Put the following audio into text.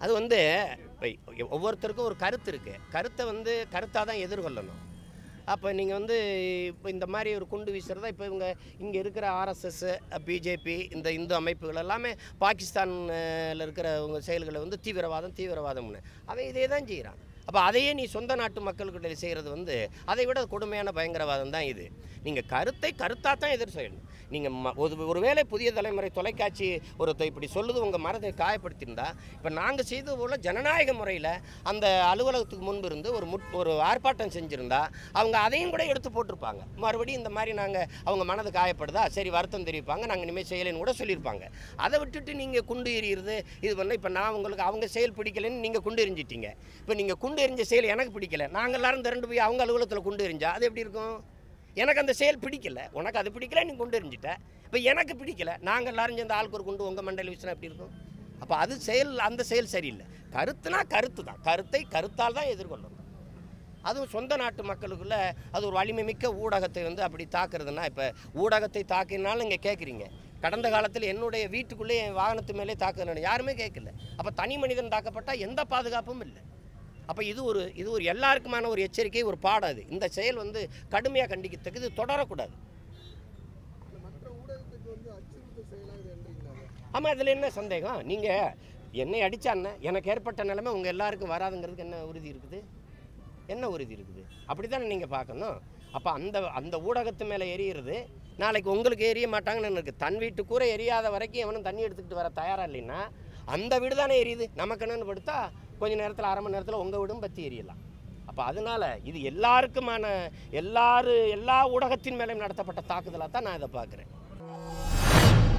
அது வந்து இப்போ ஒவ்வொருத்தருக்கும் ஒரு கருத்து இருக்குது கருத்தை வந்து கருத்தாக தான் எதிர்கொள்ளணும் அப்போ நீங்கள் வந்து இப்போ இந்த மாதிரி ஒரு குண்டு வீசுகிறதா இப்போ இவங்க இங்கே இருக்கிற ஆர்எஸ்எஸ் பிஜேபி இந்த இந்து அமைப்புகள் எல்லாமே பாகிஸ்தானில் இருக்கிற உங்க செயல்களை வந்து தீவிரவாதம் தீவிரவாதம்னு அவன் இதே தான் செய்கிறான் அப்போ அதையே நீ சொந்த நாட்டு மக்கள்கிட்ட செய்கிறது வந்து அதை விட கொடுமையான பயங்கரவாதம் தான் இது நீங்கள் கருத்தை கருத்தாக தான் எதிர் செய்யணும் நீங்கள் ம ஒரு ஒருவேளை புதிய தலைமுறை தொலைக்காட்சி ஒருத்தர் இப்படி சொல்லுது உங்கள் மனதை காயப்படுத்தியிருந்தா இப்போ நாங்கள் செய்தது போல் ஜனநாயக முறையில் அந்த அலுவலகத்துக்கு முன்பு இருந்து ஒரு முட் ஒரு ஆர்ப்பாட்டம் செஞ்சுருந்தா அவங்க அதையும் கூட எடுத்து போட்டிருப்பாங்க மறுபடியும் இந்த மாதிரி நாங்கள் அவங்க மனது காயப்படுதா சரி வருத்தம் தெரிவிப்பாங்க நாங்கள் இனிமேல் செய்யலைன்னு கூட சொல்லியிருப்பாங்க அதை விட்டுட்டு நீங்கள் குண்டு எறிகிறது இது பண்ண இப்போ நான் உங்களுக்கு அவங்க செயல் பிடிக்கலைன்னு நீங்கள் குண்டு எறிஞ்சிட்டீங்க இப்போ நீங்கள் குண்டு எறிஞ்ச செயல் எனக்கு பிடிக்கல நாங்கள் எல்லாரும் திரண்டு போய் அவங்க அலுவலகத்தில் குண்டு எறிஞ்சா அது எப்படி இருக்கும் எனக்கு அந்த செயல் பிடிக்கல உனக்கு அது பிடிக்கல நீ குண்டு எறிஞ்சிட்ட இப்போ எனக்கு பிடிக்கல நாங்கள் எல்லாரும் சேர்ந்து ஆளுக்கு ஒரு குண்டு உங்கள் மண்டையில் வீசினா எப்படி இருக்கும் அப்போ அது செயல் அந்த செயல் சரியில்லை கருத்துனா கருத்து தான் கருத்தை கருத்தால் தான் எதிர்கொள்ளணும் அதுவும் சொந்த நாட்டு மக்களுக்குள்ள அது ஒரு வலிமை மிக்க ஊடகத்தை வந்து அப்படி தாக்குறதுன்னா இப்போ ஊடகத்தை தாக்கினாலும் இங்கே கேட்குறீங்க கடந்த காலத்தில் என்னுடைய வீட்டுக்குள்ளே என் வாகனத்து மேலே தாக்குறேன் யாருமே கேட்கல அப்போ தனி மனிதன் தாக்கப்பட்டால் எந்த பாதுகாப்பும் இல்லை அப்போ இது ஒரு இது ஒரு எல்லாருக்குமான ஒரு எச்சரிக்கை ஒரு பாடம் அது இந்த செயல் வந்து கடுமையாக கண்டிக்கத்தக்கது இது தொடரக்கூடாது இல்ல மற்ற ஊடகத்துக்கு வந்து அச்சுறுத்தல் செயலாக இது என்றீங்களா ஆமாம் அதில் என்ன சந்தேகம் நீங்கள் என்னை அடித்தான்னு எனக்கு ஏற்பட்ட நிலைமை உங்கள் எல்லாருக்கும் வராதுங்கிறதுக்கு என்ன உறுதி இருக்குது என்ன உறுதி இருக்குது அப்படி தானே நீங்கள் பார்க்கணும் அப்போ அந்த அந்த ஊடகத்து மேலே எரியிறது நாளைக்கு உங்களுக்கு எரிய மாட்டாங்கன்னு இருக்குது தன் வீட்டு கூரை எரியாத வரைக்கும் எவனும் தண்ணி எடுத்துக்கிட்டு வர தயாராக இல்லைன்னா அந்த வீடு தானே எரியுது நமக்கு என்னன்னு படுத்தா கொஞ்ச நேரத்தில் அரை மணி நேரத்தில் உங்கள் வீடும் பற்றி எரியலாம் அப்போ அதனால் இது எல்லாருக்குமான எல்லாரு எல்லா ஊடகத்தின் மேலேயும் நடத்தப்பட்ட தாக்குதலாக தான் நான் இதை பார்க்குறேன்